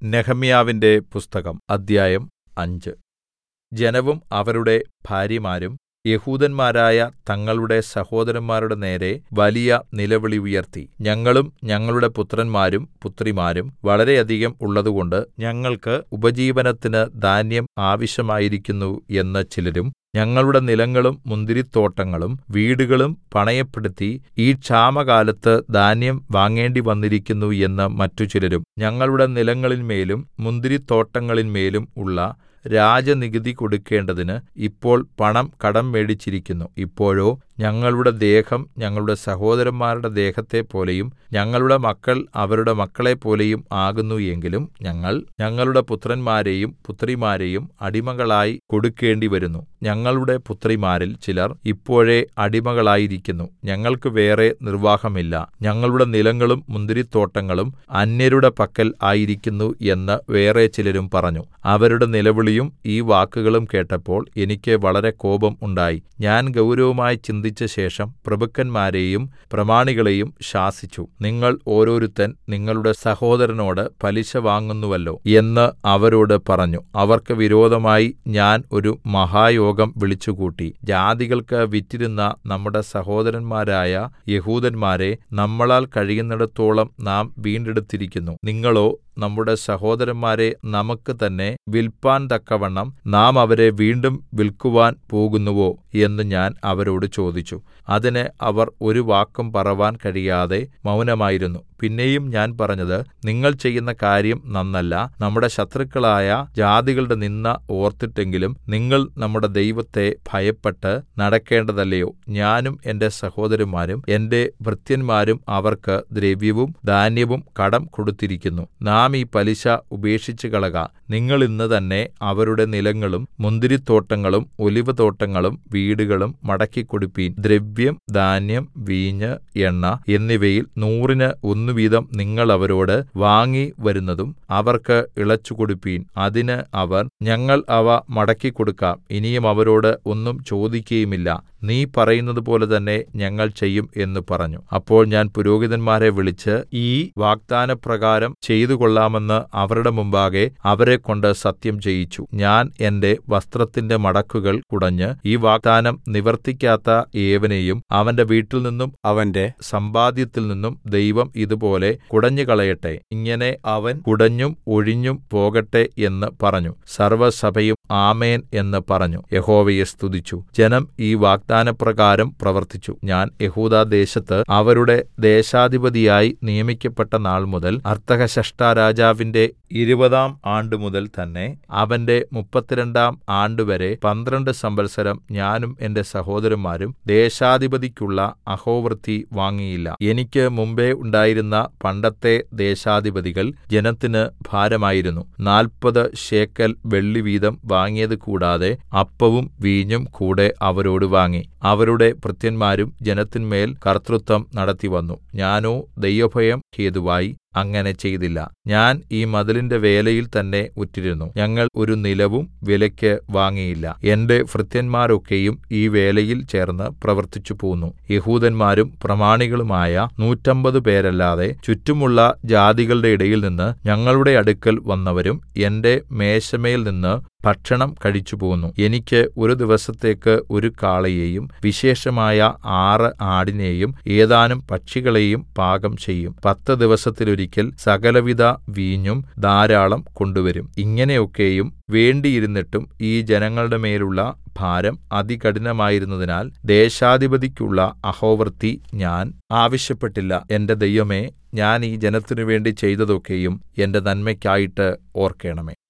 നെഹെമ്യാവിന്റെ പുസ്തകം അദ്ധ്യായം അഞ്ച് ജനവും അവരുടെ ഭാര്യമാരും യെഹൂദന്മാരായ തങ്ങളുടെ സഹോദരന്മാരുടെ നേരെ വലിയ നിലവിളി ഉയർത്തി ഞങ്ങളും ഞങ്ങളുടെ പുത്രന്മാരും പുത്രിമാരും വളരെയധികം ഉള്ളതുകൊണ്ട് ഞങ്ങൾക്ക് ഉപജീവനത്തിന് ധാന്യം ആവശ്യമായിരിക്കുന്നു എന്ന് ചിലരും ഞങ്ങളുടെ നിലങ്ങളും മുന്തിരിത്തോട്ടങ്ങളും വീടുകളും പണയപ്പെടുത്തി ഈ ക്ഷാമകാലത്ത് ധാന്യം വാങ്ങേണ്ടിവന്നിരിക്കുന്നു എന്ന് മറ്റു ചിലരും ഞങ്ങളുടെ നിലങ്ങളിന്മേലും മുന്തിരിത്തോട്ടങ്ങളിന്മേലും ഉള്ള രാജനികുതി കൊടുക്കേണ്ടതിന് ഇപ്പോൾ പണം കടം മേടിച്ചിരിക്കുന്നു ഇപ്പോഴോ ഞങ്ങളുടെ ദേഹം ഞങ്ങളുടെ സഹോദരന്മാരുടെ ദേഹത്തെപ്പോലെയും ഞങ്ങളുടെ മക്കൾ അവരുടെ മക്കളെപ്പോലെയും ആകുന്നു എങ്കിലും ഞങ്ങൾ ഞങ്ങളുടെ പുത്രന്മാരെയും പുത്രിമാരെയും അടിമകളായി കൊടുക്കേണ്ടിവരുന്നു ഞങ്ങളുടെ പുത്രിമാരിൽ ചിലർ ഇപ്പോഴേ അടിമകളായിരിക്കുന്നു ഞങ്ങൾക്ക് വേറെ നിർവാഹമില്ല ഞങ്ങളുടെ നിലങ്ങളും മുന്തിരിത്തോട്ടങ്ങളും അന്യരുടെ പക്കൽ ആയിരിക്കുന്നു എന്ന് വേറെ ചിലരും പറഞ്ഞു അവരുടെ നിലവിളിയും ഈ വാക്കുകളും കേട്ടപ്പോൾ എനിക്ക് വളരെ കോപം ഉണ്ടായി ഞാൻ ഗൗരവമായി ചിന്തിച്ച ശേഷം പ്രഭുക്കന്മാരെയും പ്രമാണികളെയും ശാസിച്ചു നിങ്ങൾ ഓരോരുത്തൻ നിങ്ങളുടെ സഹോദരനോട് പലിശ വാങ്ങുന്നുവല്ലോ എന്ന് അവരോട് പറഞ്ഞു അവർക്ക് വിരോധമായി ഞാൻ ഒരു മഹായോഗം വിളിച്ചുകൂട്ടി ജാതികൾക്ക് വിറ്റിരുന്ന നമ്മുടെ സഹോദരന്മാരായ യഹൂദന്മാരെ നമ്മളാൽ കഴിയുന്നിടത്തോളം നാം വീണ്ടെടുത്തിരിക്കുന്നു നിങ്ങളോ നമ്മുടെ സഹോദരന്മാരെ നമുക്ക് തന്നെ വിൽപ്പാൻ തക്കവണ്ണം നാം അവരെ വീണ്ടും വിൽക്കുവാൻ പോകുന്നുവോ എന്ന് ഞാൻ അവരോട് ചോദിച്ചു അതിന് അവർ ഒരു വാക്കും പറവാൻ കഴിയാതെ മൗനമായിരുന്നു പിന്നെയും ഞാൻ പറഞ്ഞത് നിങ്ങൾ ചെയ്യുന്ന കാര്യം നന്നല്ല നമ്മുടെ ശത്രുക്കളായ ജാതികളുടെ നിന്ദ ഓർത്തിട്ടെങ്കിലും നിങ്ങൾ നമ്മുടെ ദൈവത്തെ ഭയപ്പെട്ട് നടക്കേണ്ടതല്ലയോ ഞാനും എന്റെ സഹോദരന്മാരും എന്റെ ഭൃത്യന്മാരും അവർക്ക് ദ്രവ്യവും ധാന്യവും കടം കൊടുത്തിരിക്കുന്നു നാം ഈ പലിശ ഉപേക്ഷിച്ചു കളക നിങ്ങൾ ഇന്ന് തന്നെ അവരുടെ നിലങ്ങളും മുന്തിരിത്തോട്ടങ്ങളും ഒലിവുതോട്ടങ്ങളും വീടുകളും മടക്കിക്കൊടുപ്പീൻ ദ്രവ്യം ധാന്യം വീഞ്ഞ് എണ്ണ എന്നിവയിൽ നൂറിന് ഒന്ന് വീതം നിങ്ങൾ അവരോട് വാങ്ങി വരുന്നതും അവർക്ക് ഇളച്ചുകൊടുപ്പീൻ അതിന് അവർ ഞങ്ങൾ അവ മടക്കിക്കൊടുക്കാം ഇനിയും അവരോട് ഒന്നും ചോദിക്കയുമില്ല നീ പറയുന്നതുപോലെ തന്നെ ഞങ്ങൾ ചെയ്യും എന്ന് പറഞ്ഞു അപ്പോൾ ഞാൻ പുരോഹിതന്മാരെ വിളിച്ച് ഈ വാഗ്ദാനപ്രകാരം ചെയ്തു കൊള്ളാമെന്ന് അവരുടെ മുമ്പാകെ അവരെക്കൊണ്ട് സത്യം ചെയ്യിച്ചു ഞാൻ എന്റെ വസ്ത്രത്തിന്റെ മടക്കുകൾ കുടഞ്ഞ് ഈ വാഗ്ദാനം നിവർത്തിക്കാത്ത ഏവനെയും അവന്റെ വീട്ടിൽനിന്നും അവന്റെ സമ്പാദ്യത്തിൽ നിന്നും ദൈവം ഇതുപോലെ കുടഞ്ഞുകളയട്ടെ ഇങ്ങനെ അവൻ കുടഞ്ഞും ഒഴിഞ്ഞും പോകട്ടെ എന്ന് പറഞ്ഞു സർവ്വസഭയും ആമേൻ എന്ന് പറഞ്ഞു യഹോവയെ സ്തുതിച്ചു ജനം ഈ വാഗ്ദാനപ്രകാരം പ്രവർത്തിച്ചു ഞാൻ യഹൂദാദേശത്ത് അവരുടെ ദേശാധിപതിയായി നിയമിക്കപ്പെട്ട നാൾ മുതൽ അർത്ഥഹശഷ്ടാ രാജാവിന്റെ ഇരുപതാം ആണ്ടുമുതൽ തന്നെ അവന്റെ മുപ്പത്തിരണ്ടാം ആണ്ടുവരെ പന്ത്രണ്ട് സംവത്സരം ഞാനും എന്റെ സഹോദരന്മാരും ദേശാധിപതിക്കുള്ള അഹോവൃത്തി വാങ്ങിയില്ല എനിക്ക് മുമ്പെ ഉണ്ടായിരുന്ന പണ്ടത്തെ ദേശാധിപതികൾ ജനത്തിന് ഭാരമായിരുന്നു നാൽപ്പത് ശേക്കൽ വെള്ളി വീതം വാങ്ങിയത് കൂടാതെ അപ്പവും വീഞ്ഞും കൂടെ അവരോട് വാങ്ങി അവരുടെ ഭൃത്യന്മാരും ജനത്തിന്മേൽ കർത്തൃത്വം നടത്തിവന്നു ഞാനോ ദൈവഭയം ഹേതുവായി അങ്ങനെ ചെയ്തില്ല ഞാൻ ഈ മതിലിന്റെ വേലയിൽ തന്നെ ഉറ്റിരുന്നു ഞങ്ങൾ ഒരു നിലവും വിലയ്ക്ക് വാങ്ങിയില്ല എന്റെ ഭൃത്യന്മാരൊക്കെയും ഈ വേലയിൽ ചേർന്ന് പ്രവർത്തിച്ചു പോന്നു യഹൂദന്മാരും പ്രമാണികളുമായ നൂറ്റമ്പത് പേരല്ലാതെ ചുറ്റുമുള്ള ജാതികളുടെ ഇടയിൽ നിന്ന് ഞങ്ങളുടെ അടുക്കൽ വന്നവരും എന്റെ മേശമേൽ നിന്ന് ഭക്ഷണം കഴിച്ചുപോന്നു എനിക്ക് ഒരു ദിവസത്തേക്ക് ഒരു കാളയെയും വിശേഷമായ ആറ് ആടിനെയും ഏതാനും പക്ഷികളെയും പാകം ചെയ്യും പത്ത് ദിവസത്തിലൊരിക്കൽ സകലവിധ വീഞ്ഞും ധാരാളം കൊണ്ടുവരും ഇങ്ങനെയൊക്കെയും വേണ്ടിയിരുന്നിട്ടും ഈ ജനങ്ങളുടെ മേലുള്ള ഭാരം അതികഠിനമായിരുന്നതിനാൽ ദേശാധിപതിക്കുള്ള അഹോവൃത്തി ഞാൻ ആവശ്യപ്പെട്ടില്ല എന്റെ ദൈവമേ ഞാൻ ഈ ജനത്തിനു വേണ്ടി ചെയ്തതൊക്കെയും എന്റെ നന്മയ്ക്കായിട്ട് ഓർക്കേണമേ